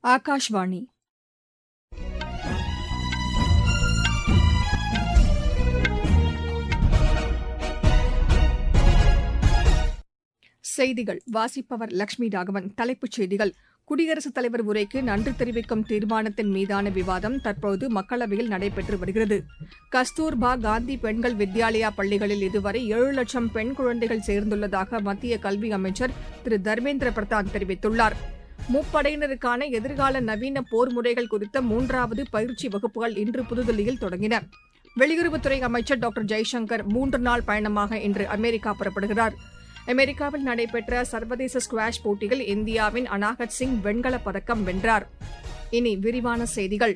ஆகாஷ்வாணி செய்திகள் வாசிப்பவர் லட்சுமி ராகவன் தலைப்புச் செய்திகள் குடியரசுத் தலைவர் உரைக்கு நன்றி தெரிவிக்கும் தீர்மானத்தின் மீதான விவாதம் தற்போது மக்களவையில் நடைபெற்று வருகிறது கஸ்தூர்பா காந்தி பெண்கள் வித்யாலயா பள்ளிகளில் இதுவரை ஏழு லட்சம் பெண் குழந்தைகள் சேர்ந்துள்ளதாக மத்திய கல்வி அமைச்சர் திரு தர்மேந்திர பிரதான் தெரிவித்துள்ளார் முப்படையினருக்கான எதிர்கால நவீன போர் முறைகள் குறித்த மூன்றாவது பயிற்சி வகுப்புகள் இன்று புதுதில்லியில் தொடங்கின வெளியுறவுத்துறை அமைச்சர் டாக்டர் ஜெய்சங்கர் மூன்று நாள் பயணமாக இன்று அமெரிக்கா புறப்படுகிறார் அமெரிக்காவில் நடைபெற்ற சர்வதேச ஸ்குவாஷ் போட்டியில் இந்தியாவின் அனாகத் சிங் வெண்கலப் பதக்கம் வென்றார் இனி விரிவான செய்திகள்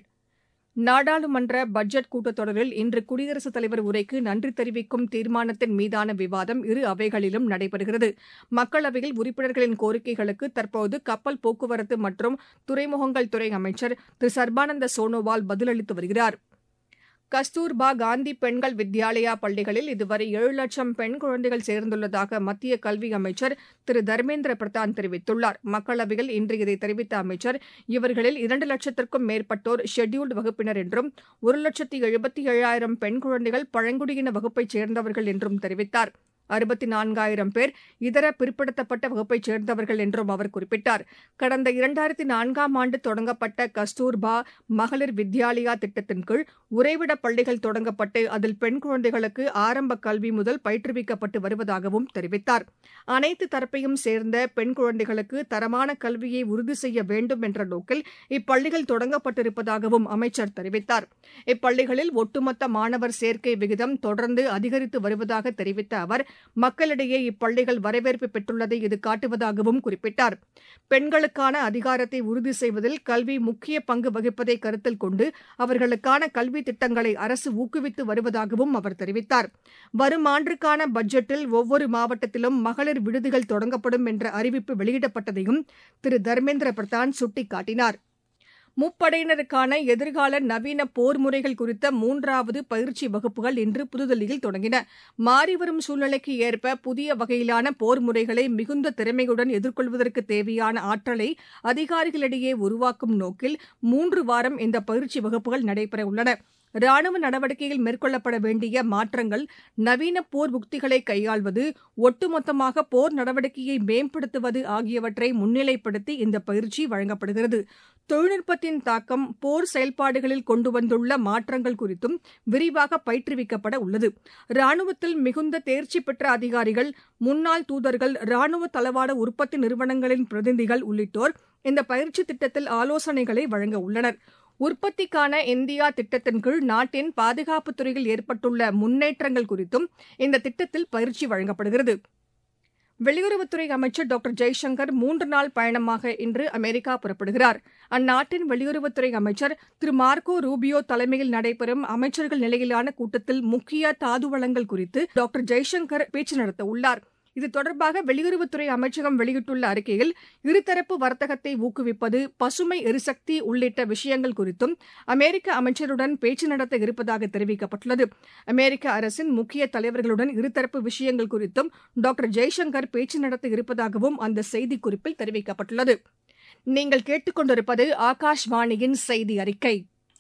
நாடாளுமன்ற பட்ஜெட் கூட்டத்தொடரில் இன்று குடியரசுத் தலைவர் உரைக்கு நன்றி தெரிவிக்கும் தீர்மானத்தின் மீதான விவாதம் இரு அவைகளிலும் நடைபெறுகிறது மக்களவையில் உறுப்பினர்களின் கோரிக்கைகளுக்கு தற்போது கப்பல் போக்குவரத்து மற்றும் துறைமுகங்கள் துறை அமைச்சர் திரு சர்பானந்த சோனோவால் பதிலளித்து வருகிறார் கஸ்தூர்பா காந்தி பெண்கள் வித்யாலயா பள்ளிகளில் இதுவரை ஏழு லட்சம் பெண் குழந்தைகள் சேர்ந்துள்ளதாக மத்திய கல்வி அமைச்சர் திரு தர்மேந்திர பிரதான் தெரிவித்துள்ளார் மக்களவையில் இன்று இதை தெரிவித்த அமைச்சர் இவர்களில் இரண்டு லட்சத்திற்கும் மேற்பட்டோர் ஷெட்யூல்டு வகுப்பினர் என்றும் ஒரு லட்சத்து எழுபத்தி ஏழாயிரம் பெண் குழந்தைகள் பழங்குடியின வகுப்பைச் சேர்ந்தவர்கள் என்றும் தெரிவித்தார் அறுபத்தி நான்காயிரம் பேர் இதர பிற்படுத்தப்பட்ட வகுப்பைச் சேர்ந்தவர்கள் என்றும் அவர் குறிப்பிட்டார் கடந்த இரண்டாயிரத்தி நான்காம் ஆண்டு தொடங்கப்பட்ட கஸ்தூர்பா மகளிர் வித்யாலயா திட்டத்தின் கீழ் உறைவிட பள்ளிகள் தொடங்கப்பட்டு அதில் பெண் குழந்தைகளுக்கு ஆரம்ப கல்வி முதல் பயிற்றுவிக்கப்பட்டு வருவதாகவும் தெரிவித்தார் அனைத்து தரப்பையும் சேர்ந்த பெண் குழந்தைகளுக்கு தரமான கல்வியை உறுதி செய்ய வேண்டும் என்ற நோக்கில் இப்பள்ளிகள் தொடங்கப்பட்டிருப்பதாகவும் அமைச்சர் தெரிவித்தார் இப்பள்ளிகளில் ஒட்டுமொத்த மாணவர் சேர்க்கை விகிதம் தொடர்ந்து அதிகரித்து வருவதாக தெரிவித்த அவர் மக்களிடையே இப்பள்ளிகள் வரவேற்பு பெற்றுள்ளதை இது காட்டுவதாகவும் குறிப்பிட்டார் பெண்களுக்கான அதிகாரத்தை உறுதி செய்வதில் கல்வி முக்கிய பங்கு வகிப்பதை கருத்தில் கொண்டு அவர்களுக்கான கல்வி திட்டங்களை அரசு ஊக்குவித்து வருவதாகவும் அவர் தெரிவித்தார் வரும் ஆண்டிற்கான பட்ஜெட்டில் ஒவ்வொரு மாவட்டத்திலும் மகளிர் விடுதிகள் தொடங்கப்படும் என்ற அறிவிப்பு வெளியிடப்பட்டதையும் திரு தர்மேந்திர பிரதான் சுட்டிக்காட்டினார் முப்படையினருக்கான எதிர்கால நவீன போர் முறைகள் குறித்த மூன்றாவது பயிற்சி வகுப்புகள் இன்று புதுதில்லியில் தொடங்கின மாறிவரும் சூழ்நிலைக்கு ஏற்ப புதிய வகையிலான போர் முறைகளை மிகுந்த திறமையுடன் எதிர்கொள்வதற்கு தேவையான ஆற்றலை அதிகாரிகளிடையே உருவாக்கும் நோக்கில் மூன்று வாரம் இந்த பயிற்சி வகுப்புகள் நடைபெறவுள்ளன ராணுவ நடவடிக்கையில் மேற்கொள்ளப்பட வேண்டிய மாற்றங்கள் நவீன போர் உக்திகளை கையாள்வது ஒட்டுமொத்தமாக போர் நடவடிக்கையை மேம்படுத்துவது ஆகியவற்றை முன்னிலைப்படுத்தி இந்த பயிற்சி வழங்கப்படுகிறது தொழில்நுட்பத்தின் தாக்கம் போர் செயல்பாடுகளில் கொண்டு வந்துள்ள மாற்றங்கள் குறித்தும் விரிவாக பயிற்றுவிக்கப்பட உள்ளது ராணுவத்தில் மிகுந்த தேர்ச்சி பெற்ற அதிகாரிகள் முன்னாள் தூதர்கள் ராணுவ தளவாட உற்பத்தி நிறுவனங்களின் பிரதிநிதிகள் உள்ளிட்டோர் இந்த பயிற்சி திட்டத்தில் ஆலோசனைகளை வழங்க உள்ளனர் உற்பத்திக்கான இந்தியா திட்டத்தின் கீழ் நாட்டின் பாதுகாப்புத் துறையில் ஏற்பட்டுள்ள முன்னேற்றங்கள் குறித்தும் இந்த திட்டத்தில் பயிற்சி வழங்கப்படுகிறது வெளியுறவுத்துறை அமைச்சர் டாக்டர் ஜெய்சங்கர் மூன்று நாள் பயணமாக இன்று அமெரிக்கா புறப்படுகிறார் அந்நாட்டின் வெளியுறவுத்துறை அமைச்சர் திரு மார்க்கோ ரூபியோ தலைமையில் நடைபெறும் அமைச்சர்கள் நிலையிலான கூட்டத்தில் முக்கிய தாது வளங்கள் குறித்து டாக்டர் ஜெய்சங்கர் பேச்சு நடத்த உள்ளார் இது தொடர்பாக வெளியுறவுத்துறை அமைச்சகம் வெளியிட்டுள்ள அறிக்கையில் இருதரப்பு வர்த்தகத்தை ஊக்குவிப்பது பசுமை எரிசக்தி உள்ளிட்ட விஷயங்கள் குறித்தும் அமெரிக்க அமைச்சருடன் பேச்சு நடத்த இருப்பதாக தெரிவிக்கப்பட்டுள்ளது அமெரிக்க அரசின் முக்கிய தலைவர்களுடன் இருதரப்பு விஷயங்கள் குறித்தும் டாக்டர் ஜெய்சங்கர் பேச்சு நடத்த இருப்பதாகவும் அந்த செய்திக்குறிப்பில் தெரிவிக்கப்பட்டுள்ளது நீங்கள் கேட்டுக்கொண்டிருப்பது ஆகாஷ்வாணியின் செய்தி அறிக்கை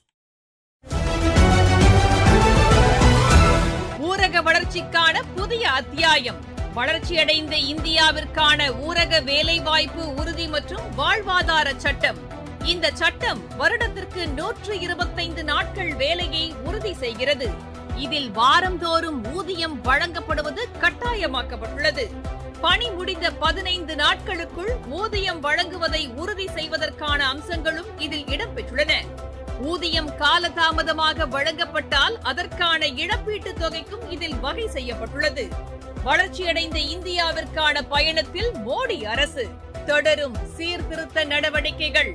ஊரக வளர்ச்சிக்கான புதிய அத்தியாயம் வளர்ச்சியடைந்த இந்தியாவிற்கான ஊரக வேலைவாய்ப்பு உறுதி மற்றும் வாழ்வாதார சட்டம் இந்த சட்டம் வருடத்திற்கு நூற்று இருபத்தைந்து நாட்கள் வேலையை உறுதி செய்கிறது இதில் வாரந்தோறும் ஊதியம் வழங்கப்படுவது கட்டாயமாக்கப்பட்டுள்ளது பணி முடிந்த பதினைந்து நாட்களுக்குள் ஊதியம் வழங்குவதை உறுதி செய்வதற்கான அம்சங்களும் இதில் இடம்பெற்றுள்ளன ஊதியம் காலதாமதமாக வழங்கப்பட்டால் அதற்கான இழப்பீட்டுத் தொகைக்கும் இதில் வகை செய்யப்பட்டுள்ளது வளர்ச்சியடைந்த இந்தியாவிற்கான பயணத்தில் மோடி அரசு தொடரும் சீர்திருத்த நடவடிக்கைகள்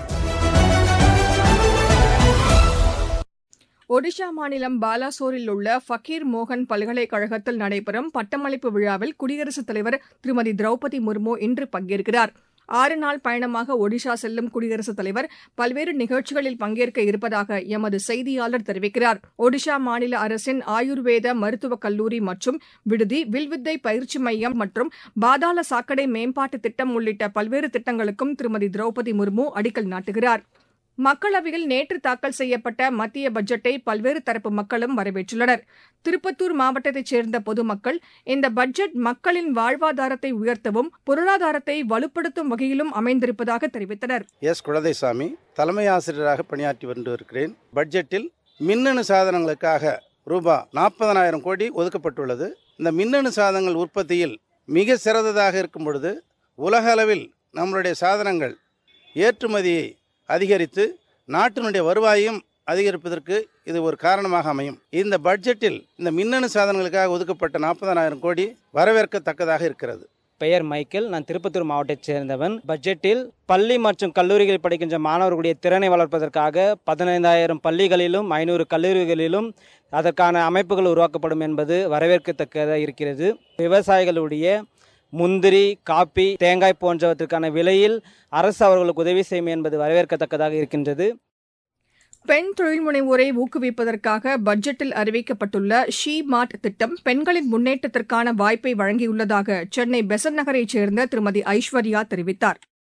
ஒடிஷா மாநிலம் பாலாசோரில் உள்ள ஃபக்கீர் மோகன் பல்கலைக்கழகத்தில் நடைபெறும் பட்டமளிப்பு விழாவில் குடியரசுத் தலைவர் திருமதி திரௌபதி முர்மு இன்று பங்கேற்கிறார் ஆறு நாள் பயணமாக ஒடிஷா செல்லும் குடியரசுத் தலைவர் பல்வேறு நிகழ்ச்சிகளில் பங்கேற்க இருப்பதாக எமது செய்தியாளர் தெரிவிக்கிறார் ஒடிஷா மாநில அரசின் ஆயுர்வேத மருத்துவக் கல்லூரி மற்றும் விடுதி வில்வித்தை பயிற்சி மையம் மற்றும் பாதாள சாக்கடை மேம்பாட்டு திட்டம் உள்ளிட்ட பல்வேறு திட்டங்களுக்கும் திருமதி திரௌபதி முர்மு அடிக்கல் நாட்டுகிறார் மக்களவையில் நேற்று தாக்கல் செய்யப்பட்ட மத்திய பட்ஜெட்டை பல்வேறு தரப்பு மக்களும் வரவேற்றுள்ளனர் திருப்பத்தூர் மாவட்டத்தைச் சேர்ந்த பொதுமக்கள் இந்த பட்ஜெட் மக்களின் வாழ்வாதாரத்தை உயர்த்தவும் பொருளாதாரத்தை வலுப்படுத்தும் வகையிலும் அமைந்திருப்பதாக தெரிவித்தனர் எஸ் குழந்தைசாமி தலைமை ஆசிரியராக பணியாற்றி வந்து இருக்கிறேன் பட்ஜெட்டில் மின்னணு சாதனங்களுக்காக ரூபாய் நாற்பதனாயிரம் கோடி ஒதுக்கப்பட்டுள்ளது இந்த மின்னணு சாதனங்கள் உற்பத்தியில் மிக சிறந்ததாக இருக்கும் பொழுது உலக அளவில் நம்மளுடைய சாதனங்கள் ஏற்றுமதியை அதிகரித்து நாட்டினுடைய வருவாயும் அதிகரிப்பதற்கு இது ஒரு காரணமாக அமையும் இந்த பட்ஜெட்டில் இந்த மின்னணு சாதனங்களுக்காக ஒதுக்கப்பட்ட நாற்பதனாயிரம் கோடி வரவேற்கத்தக்கதாக இருக்கிறது பெயர் மைக்கேல் நான் திருப்பத்தூர் மாவட்டத்தைச் சேர்ந்தவன் பட்ஜெட்டில் பள்ளி மற்றும் கல்லூரிகளில் படிக்கின்ற மாணவர்களுடைய திறனை வளர்ப்பதற்காக பதினைந்தாயிரம் பள்ளிகளிலும் ஐநூறு கல்லூரிகளிலும் அதற்கான அமைப்புகள் உருவாக்கப்படும் என்பது வரவேற்கத்தக்கதாக இருக்கிறது விவசாயிகளுடைய முந்திரி காப்பி தேங்காய் போன்றவற்றுக்கான விலையில் அரசு அவர்களுக்கு உதவி செய்யும் என்பது வரவேற்கத்தக்கதாக இருக்கின்றது பெண் தொழில் முனைவோரை ஊக்குவிப்பதற்காக பட்ஜெட்டில் அறிவிக்கப்பட்டுள்ள ஷீ மார்ட் திட்டம் பெண்களின் முன்னேற்றத்திற்கான வாய்ப்பை வழங்கியுள்ளதாக சென்னை பெசன் நகரைச் சேர்ந்த திருமதி ஐஸ்வர்யா தெரிவித்தார்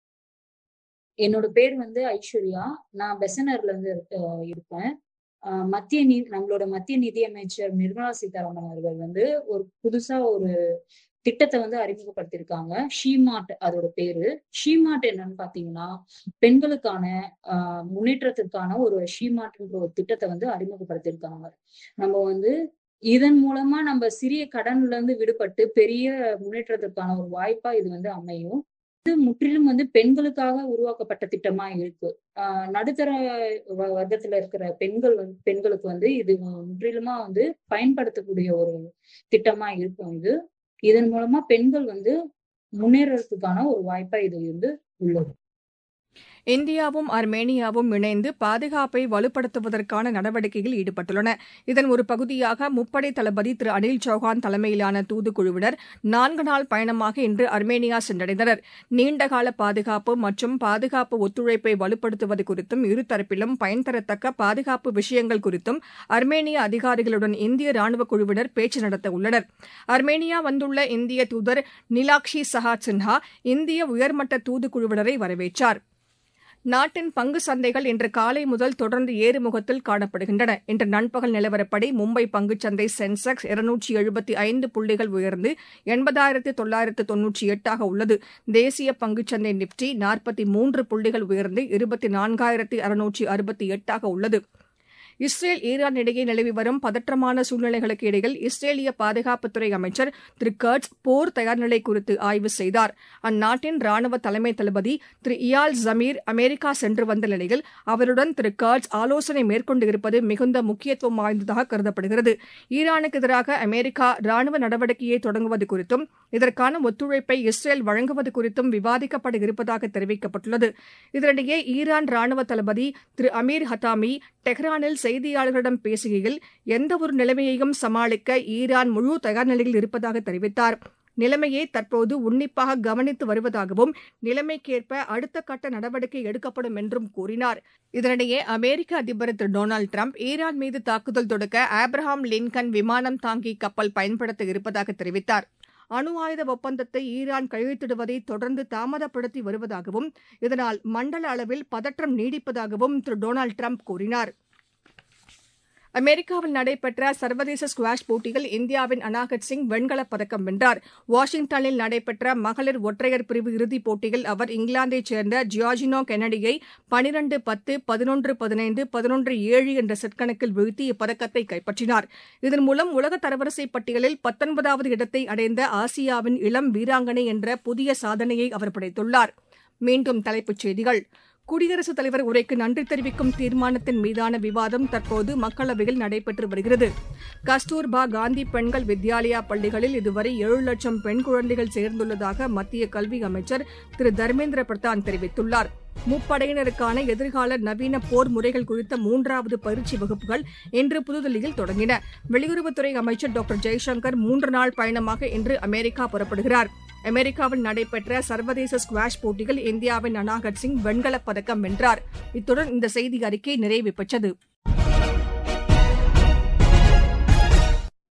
என்னோட பேர் வந்து ஐஸ்வர்யா நான் பெசனர்ல இருந்து இருக்க- இருப்பேன் ஆஹ் மத்திய நீ நம்மளோட மத்திய நிதியமைச்சர் நிர்மலா சீதாராமன் அவர்கள் வந்து ஒரு புதுசா ஒரு திட்டத்தை வந்து அறிமுகப்படுத்தியிருக்காங்க ஷீமார்ட் அதோட பேரு ஷீமார்ட் என்னன்னு பாத்தீங்கன்னா பெண்களுக்கான ஆஹ் முன்னேற்றத்திற்கான ஒரு ஷீமார்ட்ன்ற ஒரு திட்டத்தை வந்து அறிமுகப்படுத்தியிருக்காங்க நம்ம வந்து இதன் மூலமா நம்ம சிறிய கடன்ல இருந்து விடுபட்டு பெரிய முன்னேற்றத்திற்கான ஒரு வாய்ப்பா இது வந்து அமையும் இது முற்றிலும் வந்து பெண்களுக்காக உருவாக்கப்பட்ட திட்டமா இருக்கு ஆஹ் நடுத்தர வ- வர்க்கத்துல இருக்கிற பெண்கள் வந்து பெண்களுக்கு வந்து இது முற்றிலுமா வந்து பயன்படுத்தக்கூடிய ஒரு திட்டமா இருக்கும் இது இதன் மூலமா பெண்கள் வந்து முன்னேறதுக்கான ஒரு வாய்ப்பா இது வந்து உள்ளது இந்தியாவும் அர்மேனியாவும் இணைந்து பாதுகாப்பை வலுப்படுத்துவதற்கான நடவடிக்கையில் ஈடுபட்டுள்ளன இதன் ஒரு பகுதியாக முப்படை தளபதி திரு அனில் சௌஹான் தலைமையிலான தூதுக்குழுவினர் நான்கு நாள் பயணமாக இன்று அர்மேனியா சென்றடைந்தனர் நீண்டகால பாதுகாப்பு மற்றும் பாதுகாப்பு ஒத்துழைப்பை வலுப்படுத்துவது குறித்தும் இருதரப்பிலும் பயன் தரத்தக்க பாதுகாப்பு விஷயங்கள் குறித்தும் அர்மேனிய அதிகாரிகளுடன் இந்திய ராணுவ குழுவினர் பேச்சு நடத்த உள்ளனர் அர்மேனியா வந்துள்ள இந்திய தூதர் நிலாக்ஷி சஹாத் சின்ஹா இந்திய உயர்மட்ட தூதுக்குழுவினரை வரவேற்றார் நாட்டின் பங்கு சந்தைகள் இன்று காலை முதல் தொடர்ந்து ஏறுமுகத்தில் காணப்படுகின்றன இன்று நண்பகல் நிலவரப்படி மும்பை பங்குச்சந்தை சென்செக்ஸ் இருநூற்றி எழுபத்தி ஐந்து புள்ளிகள் உயர்ந்து எண்பதாயிரத்து தொள்ளாயிரத்து தொன்னூற்றி எட்டாக உள்ளது தேசிய பங்குச்சந்தை நிப்டி நாற்பத்தி மூன்று புள்ளிகள் உயர்ந்து இருபத்தி நான்காயிரத்து அறுநூற்றி அறுபத்தி எட்டாக உள்ளது இஸ்ரேல் ஈரான் இடையே நிலவி வரும் பதற்றமான சூழ்நிலைகளுக்கு இடையில் இஸ்ரேலிய பாதுகாப்புத்துறை அமைச்சர் திரு கர்ட்ஸ் போர் தயார்நிலை குறித்து ஆய்வு செய்தார் அந்நாட்டின் ராணுவ தலைமை தளபதி திரு இயால் ஜமீர் அமெரிக்கா சென்று வந்த நிலையில் அவருடன் திரு கர்ட்ஸ் ஆலோசனை மேற்கொண்டு இருப்பது மிகுந்த முக்கியத்துவம் வாய்ந்ததாக கருதப்படுகிறது ஈரானுக்கு எதிராக அமெரிக்கா ராணுவ நடவடிக்கையை தொடங்குவது குறித்தும் இதற்கான ஒத்துழைப்பை இஸ்ரேல் வழங்குவது குறித்தும் விவாதிக்கப்பட இருப்பதாக தெரிவிக்கப்பட்டுள்ளது இதனிடையே ஈரான் ராணுவ தளபதி திரு அமீர் ஹத்தாமி டெஹ்ரானில் செய்தியாளர்களிடம் பேசுகையில் எந்தவொரு நிலைமையையும் சமாளிக்க ஈரான் முழு தயார் நிலையில் இருப்பதாக தெரிவித்தார் நிலைமையை தற்போது உன்னிப்பாக கவனித்து வருவதாகவும் நிலைமைக்கேற்ப அடுத்த கட்ட நடவடிக்கை எடுக்கப்படும் என்றும் கூறினார் இதனிடையே அமெரிக்க அதிபர் திரு டொனால்டு டிரம்ப் ஈரான் மீது தாக்குதல் தொடுக்க ஆப்ரஹாம் லின்கன் விமானம் தாங்கி கப்பல் பயன்படுத்த இருப்பதாக தெரிவித்தார் அணு ஆயுத ஒப்பந்தத்தை ஈரான் கையெழுத்திடுவதை தொடர்ந்து தாமதப்படுத்தி வருவதாகவும் இதனால் மண்டல அளவில் பதற்றம் நீடிப்பதாகவும் திரு டொனால்டு டிரம்ப் கூறினார் அமெரிக்காவில் நடைபெற்ற சர்வதேச ஸ்குவாஷ் போட்டியில் இந்தியாவின் அனாகட் சிங் வெண்கலப் பதக்கம் வென்றார் வாஷிங்டனில் நடைபெற்ற மகளிர் ஒற்றையர் பிரிவு இறுதிப் போட்டியில் அவர் இங்கிலாந்தைச் சேர்ந்த ஜியார்ஜினோ கெனடியை பனிரண்டு பத்து பதினொன்று பதினைந்து பதினொன்று ஏழு என்ற செட் கணக்கில் வீழ்த்தி இப்பதக்கத்தை கைப்பற்றினார் இதன் மூலம் உலக தரவரிசை பட்டியலில் பத்தொன்பதாவது இடத்தை அடைந்த ஆசியாவின் இளம் வீராங்கனை என்ற புதிய சாதனையை அவர் படைத்துள்ளார் மீண்டும் தலைப்புச் செய்திகள் குடியரசுத் தலைவர் உரைக்கு நன்றி தெரிவிக்கும் தீர்மானத்தின் மீதான விவாதம் தற்போது மக்களவையில் நடைபெற்று வருகிறது கஸ்தூர்பா காந்தி பெண்கள் வித்யாலயா பள்ளிகளில் இதுவரை ஏழு லட்சம் பெண் குழந்தைகள் சேர்ந்துள்ளதாக மத்திய கல்வி அமைச்சர் திரு தர்மேந்திர பிரதான் தெரிவித்துள்ளார் முப்படையினருக்கான எதிர்கால நவீன போர் முறைகள் குறித்த மூன்றாவது பயிற்சி வகுப்புகள் இன்று புதுதில்லியில் தொடங்கின வெளியுறவுத்துறை அமைச்சர் டாக்டர் ஜெய்சங்கர் மூன்று நாள் பயணமாக இன்று அமெரிக்கா புறப்படுகிறார் அமெரிக்காவில் நடைபெற்ற சர்வதேச ஸ்குவாஷ் போட்டியில் இந்தியாவின் அனாகட் சிங் வெண்கலப் பதக்கம் வென்றார் இத்துடன் இந்த செய்தி அறிக்கை நிறைவு பெற்றது